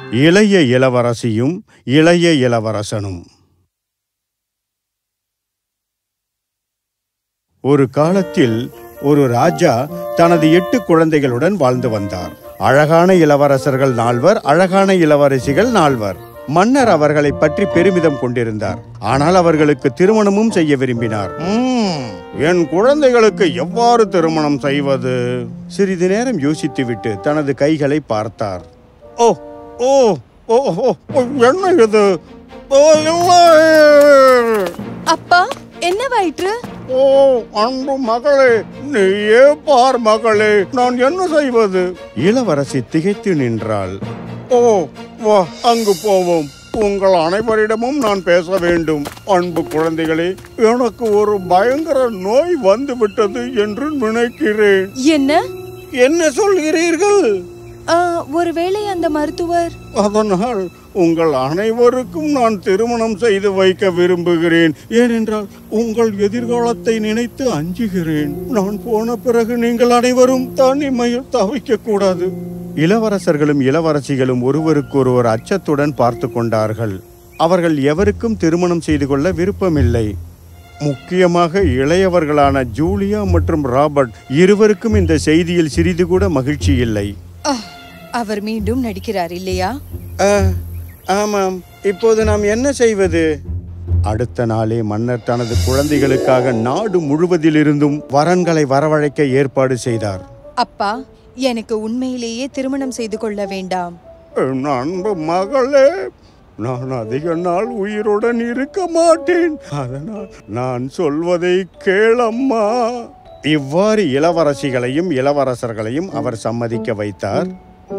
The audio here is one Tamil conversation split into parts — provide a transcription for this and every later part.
இளைய இளவரசியும் இளைய இளவரசனும் ஒரு காலத்தில் ஒரு ராஜா தனது எட்டு குழந்தைகளுடன் வாழ்ந்து வந்தார் அழகான இளவரசர்கள் நால்வர் அழகான இளவரசிகள் நால்வர் மன்னர் அவர்களை பற்றி பெருமிதம் கொண்டிருந்தார் ஆனால் அவர்களுக்கு திருமணமும் செய்ய விரும்பினார் "ம்ம், என் குழந்தைகளுக்கு எவ்வாறு திருமணம் செய்வது சிறிது நேரம் யோசித்துவிட்டு தனது கைகளை பார்த்தார் ஓ ஓ ஓ ஓ, ஓ, என்ன இது ஓ, இல்லை. அப்பா என்னவாயிற்று ஓ அன்பு மகளே நீயே பார் மகளே நான் என்ன செய்வது இளவரசி திகைத்து நின்றாள் ஓ வா அங்கு போவோம் உங்கள் அனைவரிடமும் நான் பேச வேண்டும் அன்பு குழந்தைகளே எனக்கு ஒரு பயங்கர நோய் வந்து விட்டது என்று நினைக்கிறேன் என்ன என்ன சொல்கிறீர்கள் ஆ, ஒருவேளை அந்த மருத்துவர் அதனால் உங்கள் அனைவருக்கும் நான் திருமணம் செய்து வைக்க விரும்புகிறேன் ஏனென்றால் உங்கள் எதிர்காலத்தை நினைத்து அஞ்சுகிறேன் நான் போன பிறகு நீங்கள் அனைவரும் தனிமையில் தவிக்க கூடாது இளவரசர்களும் இளவரசிகளும் ஒருவருக்கொருவர் அச்சத்துடன் பார்த்து கொண்டார்கள் அவர்கள் எவருக்கும் திருமணம் செய்து கொள்ள விருப்பமில்லை முக்கியமாக இளையவர்களான ஜூலியா மற்றும் ராபர்ட் இருவருக்கும் இந்த செய்தியில் சிறிது கூட மகிழ்ச்சி இல்லை ஆ, அவர் மீண்டும் நடிக்கிறார் இல்லையா ஆ, ஆமாம் இப்போது நாம் என்ன செய்வது அடுத்த நாளே மன்னர் தனது குழந்தைகளுக்காக நாடு முழுவதிலிருந்தும் வரன்களை வரவழைக்க ஏற்பாடு செய்தார் அப்பா எனக்கு உண்மையிலேயே திருமணம் செய்து கொள்ள வேண்டாம் என் அன்பு மகளே நான் அதிக நாள் உயிருடன் இருக்க மாட்டேன் அதனால் நான் சொல்வதை கேளம்மா இவ்வாறு இளவரசிகளையும் இளவரசர்களையும் அவர் சம்மதிக்க வைத்தார்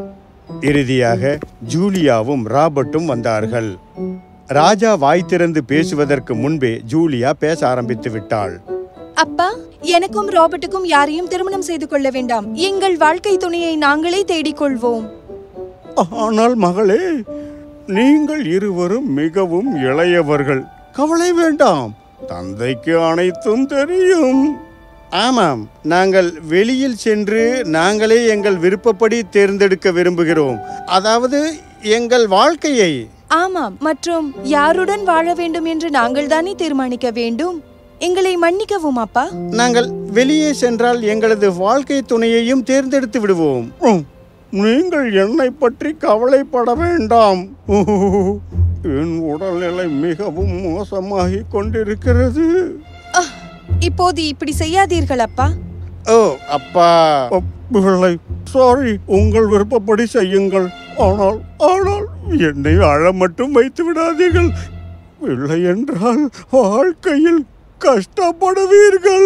இறுதியாக ஜூலியாவும் ராபர்ட்டும் வந்தார்கள் ராஜா வாய் திறந்து பேசுவதற்கு முன்பே ஜூலியா பேச ஆரம்பித்து விட்டாள் அப்பா எனக்கும் ராபர்ட்டுக்கும் யாரையும் திருமணம் செய்து கொள்ள வேண்டாம் எங்கள் வாழ்க்கை துணையை நாங்களே தேடிக் கொள்வோம் ஆனால் மகளே நீங்கள் இருவரும் மிகவும் இளையவர்கள் கவலை வேண்டாம் தந்தைக்கு அனைத்தும் தெரியும் ஆமாம் நாங்கள் வெளியில் சென்று நாங்களே எங்கள் விருப்பப்படி தேர்ந்தெடுக்க விரும்புகிறோம் அதாவது எங்கள் வாழ்க்கையை ஆமாம் மற்றும் யாருடன் வாழ வேண்டும் என்று நாங்கள் தானே தீர்மானிக்க வேண்டும் எங்களை மன்னிக்கவும் அப்பா நாங்கள் வெளியே சென்றால் எங்களது வாழ்க்கை துணையையும் தேர்ந்தெடுத்து விடுவோம் உம், நீங்கள் என்னை பற்றி கவலைப்பட வேண்டாம் என் உடல்நிலை மிகவும் மோசமாகிக் கொண்டிருக்கிறது அஹ், இப்போது இப்படி செய்யாதீர்கள் அப்பா ஓ அப்பா பிள்ளை சாரி உங்கள் விருப்பப்படி செய்யுங்கள் ஆனால் ஆனால் என்னை அழ மட்டும் வைத்து விடாதீர்கள் இல்லை என்றால் வாழ்க்கையில் கஷ்டப்படுவீர்கள்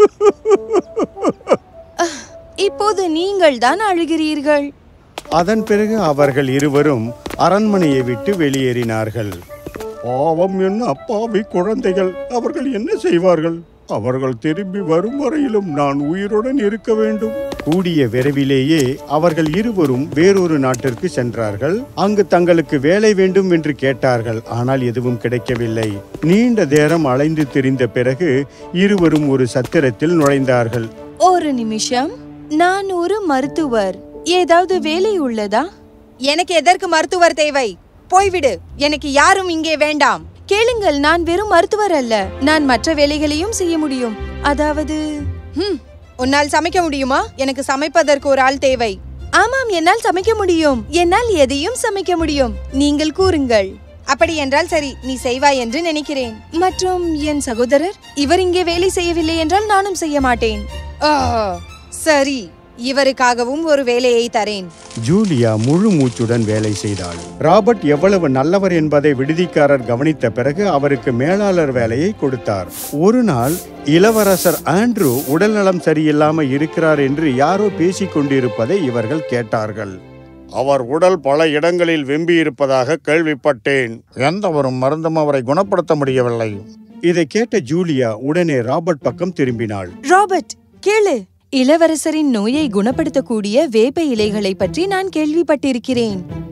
இப்போது நீங்கள் தான் அழுகிறீர்கள் அதன் பிறகு அவர்கள் இருவரும் அரண்மனையை விட்டு வெளியேறினார்கள் பாவம் என்ன அப்பாவி குழந்தைகள் அவர்கள் என்ன செய்வார்கள் அவர்கள் திரும்பி வரும் வரையிலும் நான் உயிருடன் இருக்க வேண்டும் கூடிய விரைவிலேயே அவர்கள் இருவரும் வேறொரு நாட்டிற்கு சென்றார்கள் அங்கு தங்களுக்கு வேலை வேண்டும் என்று கேட்டார்கள் ஆனால் எதுவும் கிடைக்கவில்லை நீண்ட நேரம் அலைந்து திரிந்த பிறகு இருவரும் ஒரு சத்திரத்தில் நுழைந்தார்கள் ஒரு நிமிஷம் நான் ஒரு மருத்துவர் ஏதாவது வேலை உள்ளதா எனக்கு எதற்கு மருத்துவர் தேவை போய்விடு எனக்கு யாரும் இங்கே வேண்டாம் கேளுங்கள் நான் வெறும் மருத்துவர் அல்ல நான் மற்ற வேலைகளையும் செய்ய முடியும் அதாவது ஹம், உன்னால் சமைக்க முடியுமா எனக்கு சமைப்பதற்கு ஒரு ஆள் தேவை ஆமாம் என்னால் சமைக்க முடியும் என்னால் எதையும் சமைக்க முடியும் நீங்கள் கூறுங்கள் அப்படி என்றால் சரி நீ செய்வாய் என்று நினைக்கிறேன் மற்றும் என் சகோதரர் இவர் இங்கே வேலை செய்யவில்லை என்றால் நானும் செய்ய மாட்டேன் ஆ, சரி இவருக்காகவும் ஒரு வேலையை தரேன் ஜூலியா முழு மூச்சுடன் வேலை செய்தாள் ராபர்ட் எவ்வளவு நல்லவர் என்பதை விடுதிக்காரர் கவனித்த பிறகு அவருக்கு மேலாளர் வேலையை கொடுத்தார் ஒரு நாள் இளவரசர் ஆண்ட்ரூ உடல்நலம் சரியில்லாம இருக்கிறார் என்று யாரோ பேசிக் கொண்டிருப்பதை இவர்கள் கேட்டார்கள் அவர் உடல் பல இடங்களில் வெம்பி இருப்பதாக கேள்விப்பட்டேன் எந்த ஒரு மருந்தும் அவரை குணப்படுத்த முடியவில்லை இதை கேட்ட ஜூலியா உடனே ராபர்ட் பக்கம் திரும்பினாள் ராபர்ட் கேளு இளவரசரின் நோயை குணப்படுத்தக்கூடிய வேப்ப இலைகளை பற்றி நான் கேள்விப்பட்டிருக்கிறேன்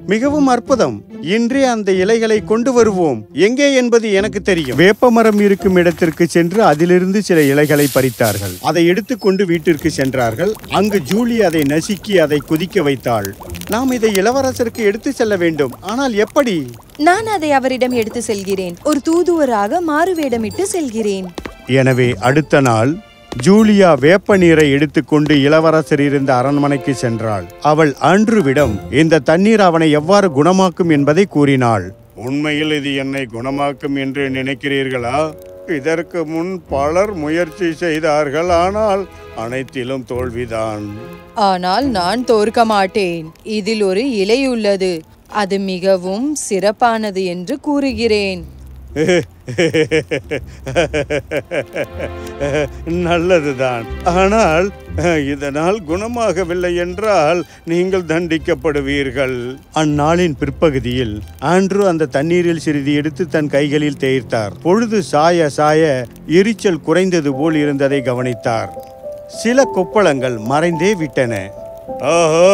மிகவும் அற்புதம் இன்றே அந்த இலைகளை கொண்டு வருவோம் எங்கே என்பது எனக்கு தெரியும் வேப்பமரம் இருக்கும் இடத்திற்கு சென்று அதிலிருந்து சில இலைகளை பறித்தார்கள் அதை எடுத்துக்கொண்டு வீட்டிற்கு சென்றார்கள் அங்கு ஜூலி அதை நசுக்கி அதை குதிக்க வைத்தாள் நாம் இதை இளவரசருக்கு எடுத்து செல்ல வேண்டும் ஆனால் எப்படி நான் அதை அவரிடம் எடுத்து செல்கிறேன் ஒரு தூதுவராக மாறுவேடமிட்டு செல்கிறேன் எனவே அடுத்த நாள் ஜூலியா வேப்ப நீரை எடுத்துக்கொண்டு இளவரசர் இருந்த அரண்மனைக்கு சென்றாள் அவள் ஆண்ட்ருவிடம் இந்த தண்ணீர் அவனை எவ்வாறு குணமாக்கும் என்பதை கூறினாள் உண்மையில் இது என்னை குணமாக்கும் என்று நினைக்கிறீர்களா இதற்கு முன் பலர் முயற்சி செய்தார்கள் ஆனால் அனைத்திலும் தோல்விதான் ஆனால் நான் தோற்க மாட்டேன் இதில் ஒரு இலை உள்ளது அது மிகவும் சிறப்பானது என்று கூறுகிறேன் நல்லதுதான் ஆனால் இதனால் குணமாகவில்லை என்றால் நீங்கள் தண்டிக்கப்படுவீர்கள் அந்நாளின் பிற்பகுதியில் ஆண்ட்ரூ அந்த தண்ணீரில் சிறிது எடுத்து தன் கைகளில் தேய்த்தார் பொழுது சாய சாய எரிச்சல் குறைந்தது போல் இருந்ததை கவனித்தார் சில கொப்பளங்கள் மறைந்தே விட்டன ஆஹா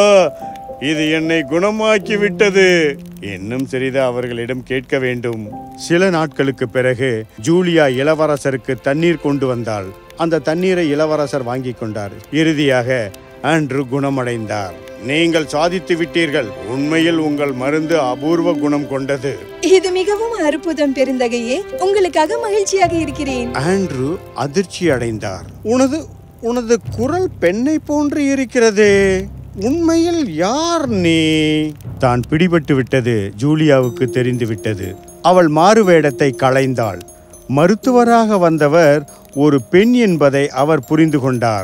இது என்னை குணமாக்கி விட்டது இன்னும் சிறிது அவர்களிடம் கேட்க வேண்டும் சில நாட்களுக்கு பிறகு ஜூலியா இளவரசருக்கு தண்ணீர் கொண்டு வந்தாள் அந்த தண்ணீரை இளவரசர் வாங்கி கொண்டார் இறுதியாக ஆண்ட்ரு குணமடைந்தார் நீங்கள் சாதித்து விட்டீர்கள் உண்மையில் உங்கள் மருந்து அபூர்வ குணம் கொண்டது இது மிகவும் அற்புதம் பெருந்தகையே உங்களுக்காக மகிழ்ச்சியாக இருக்கிறேன் ஆண்ட்ரு அதிர்ச்சி அடைந்தார் உனது உனது குரல் பெண்ணை போன்று இருக்கிறதே உண்மையில் யார் நீ தான் பிடிபட்டு விட்டது ஜூலியாவுக்கு தெரிந்து விட்டது அவள் மாறுவேடத்தை களைந்தாள் மருத்துவராக வந்தவர் ஒரு பெண் என்பதை அவர் புரிந்து கொண்டார்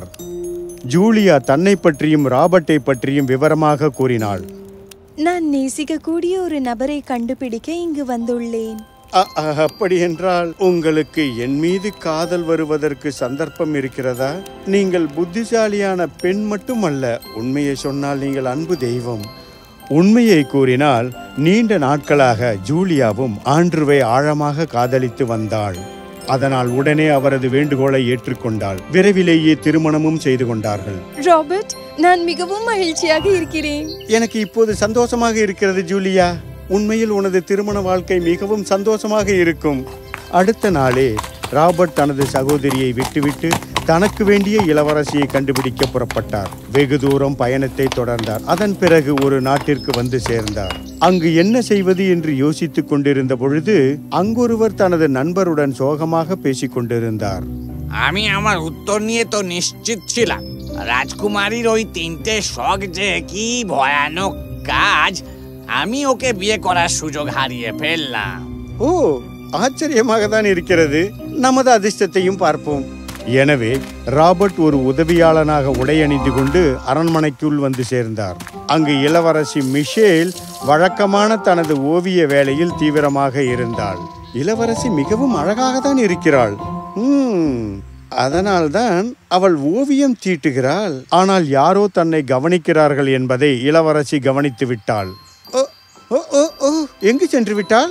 ஜூலியா தன்னை பற்றியும் ராபர்ட்டை பற்றியும் விவரமாக கூறினாள் நான் நேசிக்கக்கூடிய ஒரு நபரை கண்டுபிடிக்க இங்கு வந்துள்ளேன் அ- அ- அப்படி என்றால் உங்களுக்கு என் மீது காதல் வருவதற்கு சந்தர்ப்பம் இருக்கிறதா நீங்கள் புத்திசாலியான பெண் மட்டுமல்ல உண்மையை சொன்னால் நீங்கள் அன்பு தெய்வம் உண்மையை கூறினால் நீண்ட நாட்களாக ஜூலியாவும் ஆண்ட்ருவை ஆழமாக காதலித்து வந்தாள் அதனால் உடனே அவரது வேண்டுகோளை ஏற்றுக்கொண்டாள் விரைவிலேயே திருமணமும் செய்து கொண்டார்கள் ராபர்ட் நான் மிகவும் மகிழ்ச்சியாக இருக்கிறேன் எனக்கு இப்போது சந்தோஷமாக இருக்கிறது ஜூலியா உண்மையில் உனது திருமண வாழ்க்கை மிகவும் சந்தோஷமாக இருக்கும் அடுத்த நாளே ராபர்ட் தனது சகோதரியை விட்டுவிட்டு தனக்கு வேண்டிய இளவரசியை கண்டுபிடிக்க புறப்பட்டார் வெகு தூரம் பயணத்தை தொடர்ந்தார் அதன் பிறகு ஒரு நாட்டிற்கு வந்து சேர்ந்தார் அங்கு என்ன செய்வது என்று யோசித்துக் கொண்டிருந்த பொழுது அங்கொருவர் தனது நண்பருடன் சோகமாக பேசிக் கொண்டிருந்தார் আমি আমার উত্তর নিয়ে তো নিশ্চিত ছিলাম রাজকুমারীর ওই তিনটে শখ যে কি ভয়ানক কাজ আমি ওকে বিয়ে করার সুযোগ হারিয়ে ফেললাম ஓ ஆச்சரியமாக தான் இருக்கிறது நமது அதிர்ஷ்டத்தையும் பார்ப்போம் எனவே ராபர்ட் ஒரு உதவியாளனாக உடையணிந்து கொண்டு அரண்மனைக்குள் வந்து சேர்ந்தார் அங்கு இளவரசி மிஷேல் வழக்கமான தனது ஓவிய வேலையில் தீவிரமாக இருந்தாள் இளவரசி மிகவும் அழகாக தான் இருக்கிறாள் ஹம், அதனால்தான் அவள் ஓவியம் தீட்டுகிறாள் ஆனால் யாரோ தன்னை கவனிக்கிறார்கள் என்பதை இளவரசி கவனித்து விட்டாள் ஓ, ஓ, ஓ, ஓ, எங்கு சென்று விட்டாள்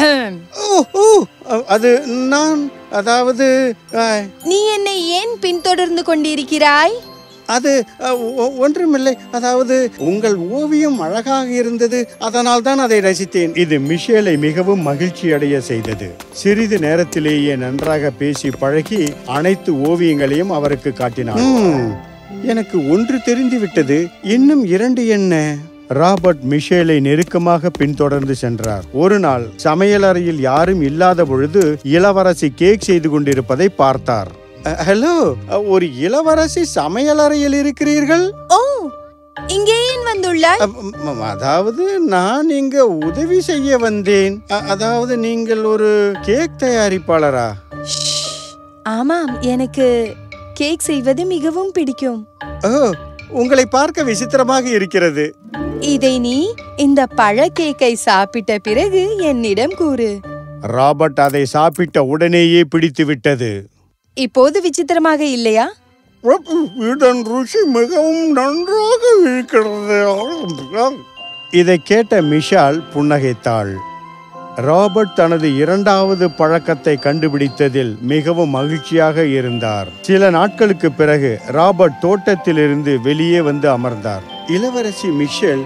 ஓ ஓ அ- அது நான் அதாவது அ, நீ என்னை ஏன் பின்தொடர்ந்து கொண்டிருக்கிறாய் அது அ, ஒ- ஒன்றுமில்லை அதாவது உங்கள் ஓவியம் அழகாக இருந்தது அதனால் தான் அதை ரசித்தேன் இது மிஷேலை மிகவும் மகிழ்ச்சி அடைய செய்தது சிறிது நேரத்திலேயே நன்றாக பேசி பழகி அனைத்து ஓவியங்களையும் அவருக்கு காட்டினார் "ம், எனக்கு ஒன்று தெரிந்து விட்டது இன்னும் இரண்டு என்ன ராபர்ட் மிஷேலை நெருக்கமாக பின்தொடர்ந்து சென்றார் ஒரு நாள் சமையலறையில் யாரும் இல்லாத பொழுது இளவரசி கேக் செய்து கொண்டிருப்பதை பார்த்தார் அ, ஹலோ அ, ஒரு இளவரசி சமையலறையில் இருக்கிறீர்கள் ஓ இங்கே ஏன் வந்துள்ளாய் அ, ம், ம், அதாவது நான் இங்க உதவி செய்ய வந்தேன் அ, அதாவது நீங்கள் ஒரு கேக் தயாரிப்பாளரா ஷ். ஆமாம் எனக்கு கேக் செய்வது மிகவும் பிடிக்கும் ஓ உங்களை பார்க்க விசித்திரமாக இருக்கிறது இதை நீ இந்த பழ கேக்கை சாப்பிட்ட பிறகு என்னிடம் கூறு ராபர்ட் அதை சாப்பிட்ட உடனேயே பிடித்து விட்டது இப்போது விசித்திரமாக இல்லையா இதன் ருசி மிகவும் நன்றாக இருக்கிறது இதை கேட்ட மிஷால் புன்னகைத்தாள் ராபர்ட் தனது இரண்டாவது பழக்கத்தை கண்டுபிடித்ததில் மிகவும் மகிழ்ச்சியாக இருந்தார் சில நாட்களுக்கு பிறகு ராபர்ட் தோட்டத்திலிருந்து வெளியே வந்து அமர்ந்தார் இளவரசி மிஷேல்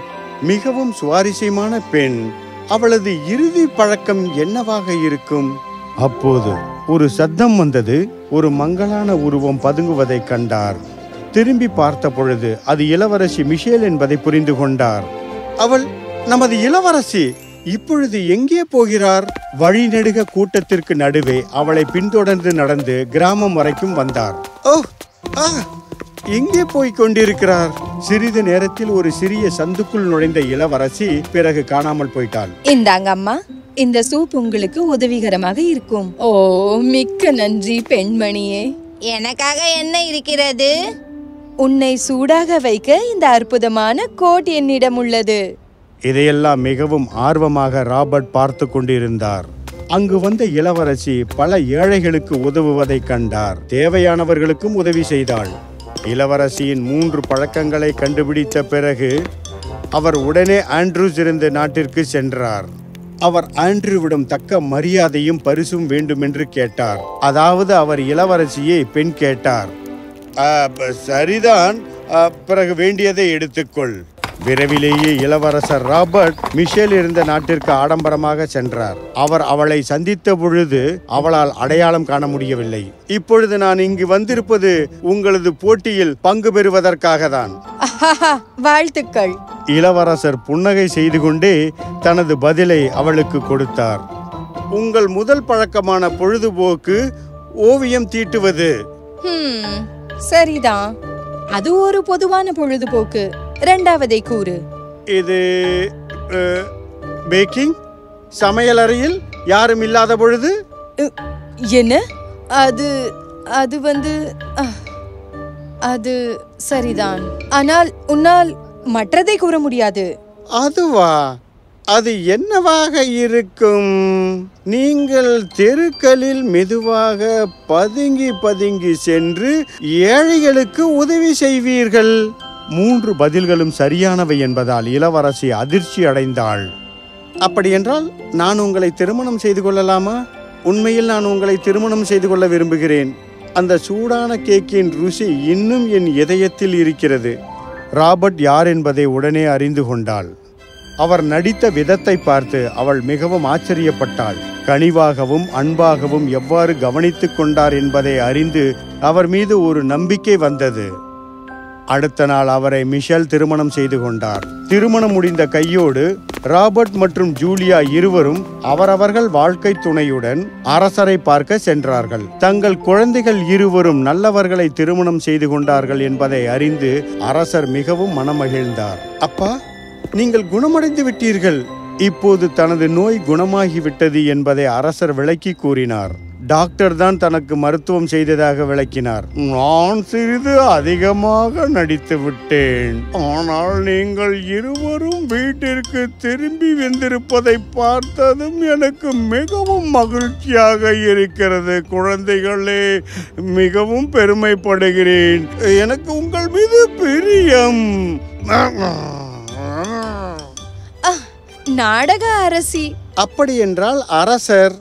மிகவும் சுவாரஸ்யமான பெண் அவளது இறுதி பழக்கம் என்னவாக இருக்கும் அப்போது ஒரு சத்தம் வந்தது ஒரு மங்கலான உருவம் பதுங்குவதைக் கண்டார் திரும்பி பார்த்த பொழுது அது இளவரசி மிஷேல் என்பதை புரிந்து கொண்டார் அவள் நமது இளவரசி இப்பொழுது எங்கே போகிறார் வழிநெடுக கூட்டத்திற்கு நடுவே அவளை பின்தொடர்ந்து நடந்து கிராமம் வரைக்கும் வந்தார் ஓ ஆ எங்கே போய் கொண்டிருக்கிறார் சிறிது நேரத்தில் ஒரு சிறிய சந்துக்குள் நுழைந்த இளவரசி பிறகு காணாமல் போயிட்டாள் இந்தாங்க அம்மா இந்த சூப் உங்களுக்கு உதவிகரமாக இருக்கும் ஓ மிக்க நன்றி பெண்மணியே எனக்காக என்ன இருக்கிறது உன்னை சூடாக வைக்க இந்த அற்புதமான கோட் என்னிடம் உள்ளது இதையெல்லாம் மிகவும் ஆர்வமாக ராபர்ட் பார்த்து கொண்டிருந்தார் அங்கு வந்த இளவரசி பல ஏழைகளுக்கு உதவுவதைக் கண்டார் தேவையானவர்களுக்கும் உதவி செய்தாள் இளவரசியின் மூன்று பழக்கங்களை கண்டுபிடித்த பிறகு அவர் உடனே ஆண்ட்ரூஸ் இருந்த நாட்டிற்கு சென்றார் அவர் ஆண்ட்ரூவிடம் தக்க மரியாதையும் பரிசும் வேண்டுமென்று கேட்டார் அதாவது அவர் இளவரசியை பெண் கேட்டார் "ஆ, ப- சரிதான் ஆ, பிறகு வேண்டியதை எடுத்துக்கொள் விரைவிலேயே இளவரசர் ராபர்ட் மிஷேல் இருந்த நாட்டிற்கு ஆடம்பரமாக சென்றார் அவர் அவளை சந்தித்த பொழுது அவளால் அடையாளம் காண முடியவில்லை இப்பொழுது நான் இங்கு வந்திருப்பது உங்களது போட்டியில் பங்கு பெறுவதற்காக தான் அஹாஹா, வாழ்த்துக்கள் இளவரசர் புன்னகை செய்து கொண்டே தனது பதிலை அவளுக்கு கொடுத்தார் உங்கள் முதல் பழக்கமான பொழுதுபோக்கு ஓவியம் தீட்டுவது ஹம், சரிதான் அது ஒரு பொதுவான பொழுதுபோக்கு இரண்டாவதை கூறு இது அஹ், பேக்கிங் சமையலறையில் யாரும் இல்லாத பொழுது உ, என்ன அது அது வந்து அஹ், அது சரிதான் ஆனால் உன்னால் மற்றதை கூற முடியாது அதுவா அது என்னவாக இருக்கும் நீங்கள் தெருக்களில் மெதுவாக பதுங்கி பதுங்கி சென்று ஏழைகளுக்கு உதவி செய்வீர்கள் மூன்று பதில்களும் சரியானவை என்பதால் இளவரசி அதிர்ச்சி அடைந்தாள் அப்படியென்றால் நான் உங்களை திருமணம் செய்து கொள்ளலாமா உண்மையில் நான் உங்களை திருமணம் செய்து கொள்ள விரும்புகிறேன் அந்த சூடான கேக்கின் ருசி இன்னும் என் இதயத்தில் இருக்கிறது ராபர்ட் யார் என்பதை உடனே அறிந்து கொண்டாள் அவர் நடித்த விதத்தை பார்த்து அவள் மிகவும் ஆச்சரியப்பட்டாள் கனிவாகவும் அன்பாகவும் எவ்வாறு கவனித்துக் கொண்டார் என்பதை அறிந்து அவர் மீது ஒரு நம்பிக்கை வந்தது அடுத்த நாள் அவரை மிஷேல் திருமணம் செய்து கொண்டார் திருமணம் முடிந்த கையோடு ராபர்ட் மற்றும் ஜூலியா இருவரும் அவரவர்கள் வாழ்க்கை துணையுடன் அரசரை பார்க்க சென்றார்கள் தங்கள் குழந்தைகள் இருவரும் நல்லவர்களை திருமணம் செய்து கொண்டார்கள் என்பதை அறிந்து அரசர் மிகவும் மனமகிழ்ந்தார் அப்பா நீங்கள் குணமடைந்து விட்டீர்கள் இப்போது தனது நோய் குணமாகிவிட்டது என்பதை அரசர் விளக்கி கூறினார் டாக்டர் தான் தனக்கு மருத்துவம் செய்ததாக விளக்கினார் நான் சிறிது அதிகமாக நடித்து விட்டேன் ஆனால் நீங்கள் இருவரும் வீட்டிற்கு திரும்பி வந்திருப்பதை பார்த்ததும் எனக்கு மிகவும் மகிழ்ச்சியாக இருக்கிறது குழந்தைகளே மிகவும் பெருமைப்படுகிறேன் எனக்கு உங்கள் மீது பிரியம் அஹ், நாடக அரசி அப்படி என்றால் அரசர்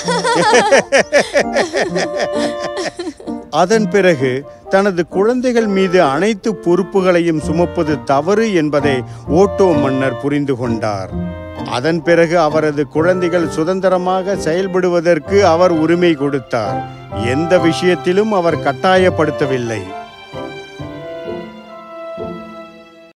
அதன் பிறகு தனது குழந்தைகள் மீது அனைத்து பொறுப்புகளையும் சுமப்பது தவறு என்பதை ஓட்டோ மன்னர் புரிந்து கொண்டார் அதன் பிறகு அவரது குழந்தைகள் சுதந்திரமாக செயல்படுவதற்கு அவர் உரிமை கொடுத்தார் எந்த விஷயத்திலும் அவர் கட்டாயப்படுத்தவில்லை